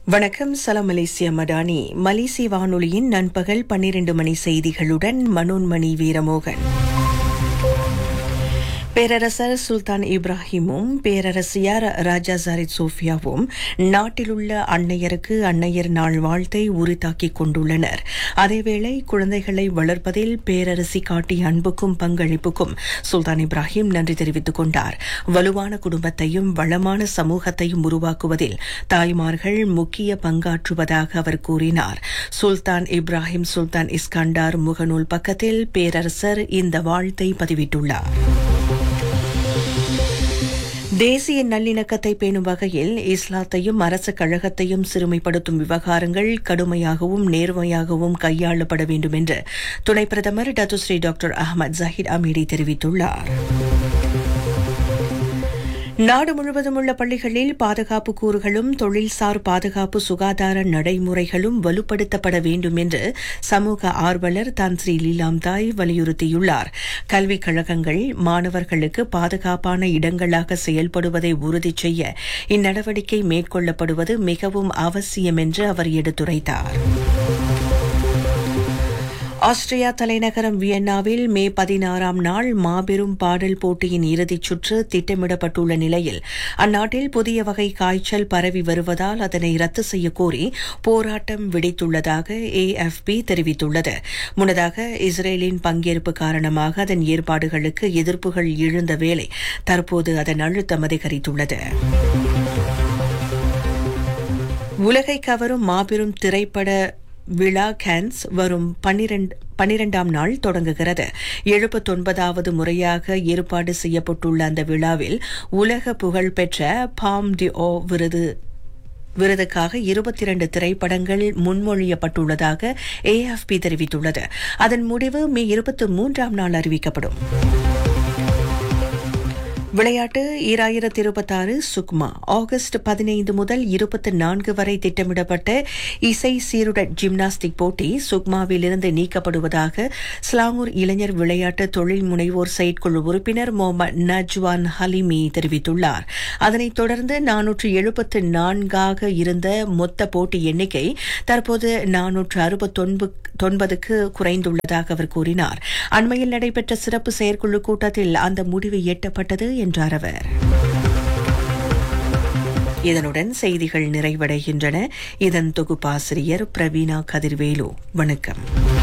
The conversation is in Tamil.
வணக்கம் சலாம் மலேசியா மடானி மலேசிய வானொலியின் நண்பகல் பன்னிரண்டு மணி செய்திகளுடன் மனோன்மணி வீரமோகன் பேரரசர் சுல்தான் இப்ராஹிமும் பேரரசியார் ராஜா ஜாரித் சோஃபியாவும் நாட்டிலுள்ள அன்னையருக்கு அன்னையர் நாள் வாழ்த்தை உரித்தாக்கிக் கொண்டுள்ளனர் அதேவேளை குழந்தைகளை வளர்ப்பதில் பேரரசி காட்டிய அன்புக்கும் பங்களிப்புக்கும் சுல்தான் இப்ராஹிம் நன்றி தெரிவித்துக் கொண்டார் வலுவான குடும்பத்தையும் வளமான சமூகத்தையும் உருவாக்குவதில் தாய்மார்கள் முக்கிய பங்காற்றுவதாக அவர் கூறினார் சுல்தான் இப்ராஹிம் சுல்தான் இஸ்கண்டார் முகநூல் பக்கத்தில் பேரரசர் இந்த வாழ்த்தை பதிவிட்டுள்ளார் தேசிய நல்லிணக்கத்தை பேணும் வகையில் இஸ்லாத்தையும் அரசு கழகத்தையும் சிறுமைப்படுத்தும் விவகாரங்கள் கடுமையாகவும் நேர்மையாகவும் கையாளப்பட வேண்டும் என்று துணை பிரதமர் Datuk Seri doctor Ahmad Zahid Hamidi தெரிவித்துள்ளார் நாடு முழுவதும் உள்ள பள்ளிகளில் பாதுகாப்பு கூறுகளும் தொழில்சார் பாதுகாப்பு சுகாதார நடைமுறைகளும் வலுப்படுத்தப்பட வேண்டும் என்று சமூக ஆர்வலர் தான் ஸ்ரீ லீலாம்தாய் வலியுறுத்தியுள்ளார் கல்விக் கழகங்கள் மாணவர்களுக்கு பாதுகாப்பான இடங்களாக செயல்படுவதை உறுதி செய்ய இந்நடவடிக்கை மேற்கொள்ளப்படுவது மிகவும் அவசியம் என்று அவர் எடுத்துரைத்தார் ஆஸ்திரியா தலைநகரம் வியன்னாவில் மே பதினாறாம் நாள் மாபெரும் பாடல் போட்டியின் இறுதிச் சுற்று திட்டமிடப்பட்டுள்ள நிலையில் அந்நாட்டில் புதிய வகை காய்ச்சல் பரவி வருவதால் அதனை ரத்து செய்யக்கோரி போராட்டம் விடுத்துள்ளதாக ஏஎஃப்பி தெரிவித்துள்ளது முன்னதாக இஸ்ரேலின் பங்கேற்பு காரணமாக அதன் ஏற்பாடுகளுக்கு எதிர்ப்புகள் எழுந்த வேளை தற்போது அதன் அழுத்தம் அதிகரித்துள்ளது உலகை கவரும் மாபெரும் திரைப்பட விழா கேன்ஸ் வரும் பன்னிரண்டு பனிரெண்டாம் நாள் தொடங்குகிறது எழுபத்தொன்பதாவது முறையாக ஏற்பாடு செய்யப்பட்டுள்ள அந்த விழாவில் உலக புகழ்பெற்ற பாம் டி ஓ விருது விருதுக்காக இருபத்தி இரண்டு திரைப்படங்கள் முன்மொழியப்பட்டுள்ளதாக ஏஎஃப்பி தெரிவித்துள்ளது அதன் முடிவு மே இருபத்தி மூன்றாம் நாள் அறிவிக்கப்படும் விளையாட்டு ஈராயிரத்தி இருபத்தாறு சுக்மா ஆகஸ்ட் பதினைந்து முதல் இருபத்தி நான்கு வரை திட்டமிடப்பட்ட இசை சீருடன் ஜிம்னாஸ்டிக் போட்டி சுக்மாவிலிருந்து நீக்கப்படுவதாக ஸ்லாங்கூர் இளைஞர் விளையாட்டு தொழில் முனைவோர் செயற்குழு உறுப்பினர் முகமது நஜ்வான் ஹலிமி தெரிவித்துள்ளார் அதனைத் தொடர்ந்து நானூற்று எழுபத்து நான்காக இருந்த மொத்த போட்டி எண்ணிக்கை தற்போது நானூற்று அறுபத்தொன்பதுக்கு குறைந்துள்ளதாக அவர் கூறினார் அண்மையில் நடைபெற்ற சிறப்பு செயற்குழு கூட்டத்தில் அந்த முடிவு எட்டப்பட்டது என்றார் அவர் இதனுடன் செய்திகள் நிறைவடைகின்றன இதன் தொகுப்பாசிரியர் பிரவீனா கதிர்வேலு வணக்கம்